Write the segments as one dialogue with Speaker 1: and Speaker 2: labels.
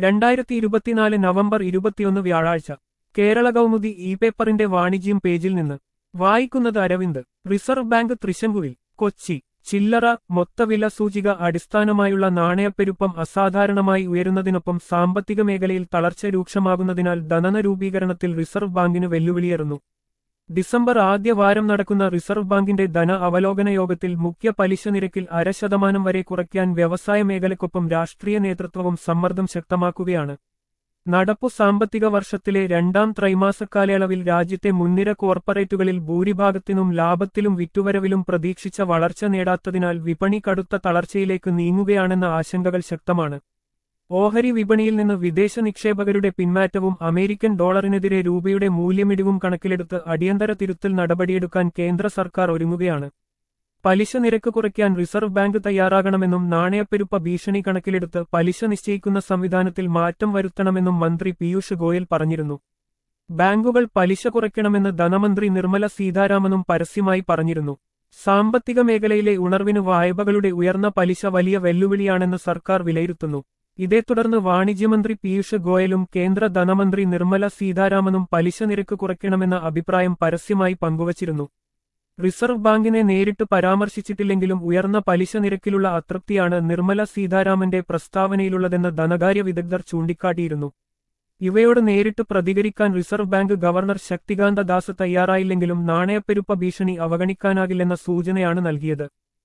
Speaker 1: രണ്ടായിരത്തി ഇരുപത്തിനാല് നവംബർ ഇരുപത്തിയൊന്ന് വ്യാഴാഴ്ച കേരള കൗമുദി ഇ പേപ്പറിന്റെ വാണിജ്യം പേജിൽ നിന്ന് വായിക്കുന്നത് അരവിന്ദ് റിസർവ് ബാങ്ക് തൃശങ്കുവിൽ കൊച്ചി ചില്ലറ മൊത്തവില സൂചിക അടിസ്ഥാനമായുള്ള നാണയപ്പെരുപ്പം അസാധാരണമായി ഉയരുന്നതിനൊപ്പം സാമ്പത്തിക മേഖലയിൽ തളർച്ച രൂക്ഷമാകുന്നതിനാൽ ധനന രൂപീകരണത്തിൽ റിസർവ് ബാങ്കിന് വെല്ലുവിളിയേറുന്നു ഡിസംബർ ആദ്യ വാരം നടക്കുന്ന റിസർവ് ബാങ്കിന്റെ ധന അവലോകന യോഗത്തിൽ മുഖ്യ പലിശ നിരക്കിൽ അര ശതമാനം വരെ കുറയ്ക്കാൻ വ്യവസായ മേഖലയ്ക്കൊപ്പം രാഷ്ട്രീയ നേതൃത്വവും സമ്മർദ്ദം ശക്തമാക്കുകയാണ് നടപ്പു സാമ്പത്തിക വർഷത്തിലെ രണ്ടാം ത്രൈമാസ കാലയളവിൽ രാജ്യത്തെ മുൻനിര കോർപ്പറേറ്റുകളിൽ ഭൂരിഭാഗത്തിനും ലാഭത്തിലും വിറ്റുവരവിലും പ്രതീക്ഷിച്ച വളർച്ച നേടാത്തതിനാൽ വിപണി കടുത്ത തളർച്ചയിലേക്ക് നീങ്ങുകയാണെന്ന ആശങ്കകൾ ശക്തമാണ് ഓഹരി വിപണിയിൽ നിന്ന് വിദേശ നിക്ഷേപകരുടെ പിന്മാറ്റവും അമേരിക്കൻ ഡോളറിനെതിരെ രൂപയുടെ മൂല്യമിടിവും കണക്കിലെടുത്ത് അടിയന്തര തിരുത്തൽ നടപടിയെടുക്കാൻ കേന്ദ്ര സർക്കാർ ഒരുങ്ങുകയാണ് പലിശ നിരക്ക് കുറയ്ക്കാൻ റിസർവ് ബാങ്ക് തയ്യാറാകണമെന്നും നാണയപ്പെരുപ്പ ഭീഷണി കണക്കിലെടുത്ത് പലിശ നിശ്ചയിക്കുന്ന സംവിധാനത്തിൽ മാറ്റം വരുത്തണമെന്നും മന്ത്രി പീയൂഷ് ഗോയൽ പറഞ്ഞിരുന്നു ബാങ്കുകൾ പലിശ കുറയ്ക്കണമെന്ന് ധനമന്ത്രി നിർമ്മല സീതാരാമനും പരസ്യമായി പറഞ്ഞിരുന്നു സാമ്പത്തിക മേഖലയിലെ ഉണർവിന് വായ്പകളുടെ ഉയർന്ന പലിശ വലിയ വെല്ലുവിളിയാണെന്ന് സർക്കാർ വിലയിരുത്തുന്നു ഇതേ തുടർന്ന് വാണിജ്യമന്ത്രി പീയൂഷ് ഗോയലും കേന്ദ്ര ധനമന്ത്രി നിർമ്മല സീതാരാമനും പലിശ നിരക്ക് കുറയ്ക്കണമെന്ന അഭിപ്രായം പരസ്യമായി പങ്കുവച്ചിരുന്നു റിസർവ് ബാങ്കിനെ നേരിട്ട് പരാമർശിച്ചിട്ടില്ലെങ്കിലും ഉയർന്ന പലിശ നിരക്കിലുള്ള അതൃപ്തിയാണ് നിർമ്മല സീതാരാമന്റെ പ്രസ്താവനയിലുള്ളതെന്ന് ധനകാര്യ വിദഗ്ധർ ചൂണ്ടിക്കാട്ടിയിരുന്നു ഇവയോട് നേരിട്ട് പ്രതികരിക്കാൻ Reserve Bank governor Shaktikanta Das തയ്യാറായില്ലെങ്കിലും നാണയപ്പെരുപ്പ ഭീഷണി അവഗണിക്കാനാകില്ലെന്ന സൂചനയാണ് നൽകിയത്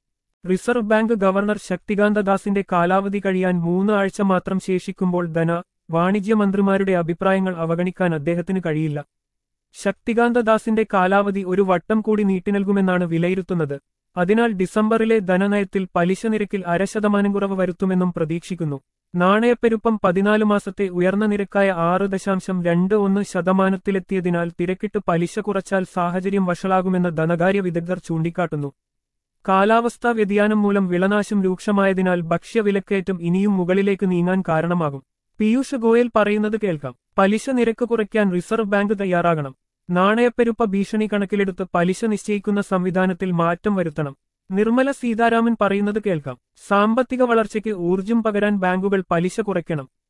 Speaker 1: റിസർവ് ബാങ്ക് ഗവർണർ ശക്തികാന്ത ദാസിന്റെ കാലാവധി കഴിയാൻ മൂന്ന് ആഴ്ച മാത്രം ശേഷിക്കുമ്പോൾ ധന വാണിജ്യ മന്ത്രിമാരുടെ അഭിപ്രായങ്ങൾ അവഗണിക്കാൻ അദ്ദേഹത്തിന് കഴിയില്ല ശക്തികാന്ത ദാസിന്റെ കാലാവധി ഒരു വട്ടം കൂടി നീട്ടിനൽകുമെന്നാണ് വിലയിരുത്തുന്നത് അതിനാൽ ഡിസംബറിലെ ധനനയത്തിൽ പലിശ നിരക്കിൽ അര ശതമാനം കുറവ് വരുത്തുമെന്നും പ്രതീക്ഷിക്കുന്നു നാണയപ്പെരുപ്പം പതിനാല് മാസത്തെ ഉയർന്ന നിരക്കായ ആറ് ദശാംശം രണ്ട് ഒന്ന് ശതമാനത്തിലെത്തിയതിനാൽ തിരക്കിട്ട് പലിശ കുറച്ചാൽ സാഹചര്യം വഷളാകുമെന്ന് ധനകാര്യ വിദഗ്ധർ ചൂണ്ടിക്കാട്ടുന്നു കാലാവസ്ഥാ വ്യതിയാനം മൂലം വിളനാശം രൂക്ഷമായതിനാൽ ഭക്ഷ്യവിലക്കയറ്റം ഇനിയും മുകളിലേക്ക് നീങ്ങാൻ കാരണമാകും പീയൂഷ് ഗോയൽ പറയുന്നത് കേൾക്കാം പലിശ നിരക്ക് കുറയ്ക്കാൻ റിസർവ് ബാങ്ക് തയ്യാറാകണം നാണയപ്പെരുപ്പ ഭീഷണി കണക്കിലെടുത്ത് പലിശ നിശ്ചയിക്കുന്ന സംവിധാനത്തിൽ മാറ്റം വരുത്തണം നിർമ്മല സീതാരാമൻ പറയുന്നത് കേൾക്കാം സാമ്പത്തിക വളർച്ചയ്ക്ക് ഊർജം പകരാൻ ബാങ്കുകൾ പലിശ കുറയ്ക്കണം